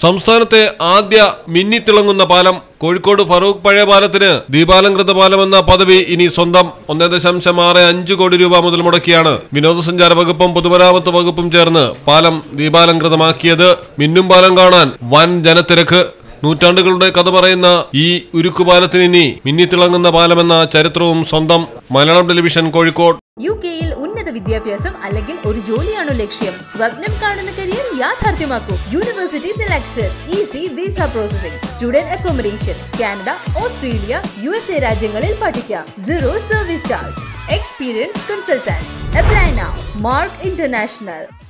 സംസ്ഥാനത്തെ ആദ്യ മിന്നിത്തിളങ്ങുന്ന പാലം കോഴിക്കോട് ഫറൂഖ് പഴയ പാലത്തിന് ദീപാലംകൃത പാലം എന്ന പദവി ഇനി സ്വന്തം ഒന്നേ ദശാംശം ആറ് അഞ്ച് കോടി രൂപ മുതൽ മുടക്കിയാണ് വിനോദസഞ്ചാര വകുപ്പും പൊതുമരാമത്ത് വകുപ്പും ചേർന്ന് പാലം ദീപാലംകൃതമാക്കിയത് മിന്നും പാലം കാണാൻ വൻ ജനത്തിരക്ക് നൂറ്റാണ്ടുകളുടെ കഥ പറയുന്ന ഈ ഉരുക്കുപാലത്തിന് ഇനി മിന്നിത്തിളങ്ങുന്ന പാലമെന്ന ചരിത്രവും സ്വന്തം മലയാളം ടെലിവിഷൻ കോഴിക്കോട് യു കെയിൽ ഉന്നത വിദ്യാഭ്യാസം അല്ലെങ്കിൽ ഒരു ജോലിയാണോ ലക്ഷ്യം സ്വപ്നം കാണുന്ന കരിയർ യാഥാർത്ഥ്യമാക്കൂ university selection easy visa processing student accommodation Canada Australia U S A രാജ്യങ്ങളിൽ പഠിക്കാം zero service charge experience consultants apply now mark international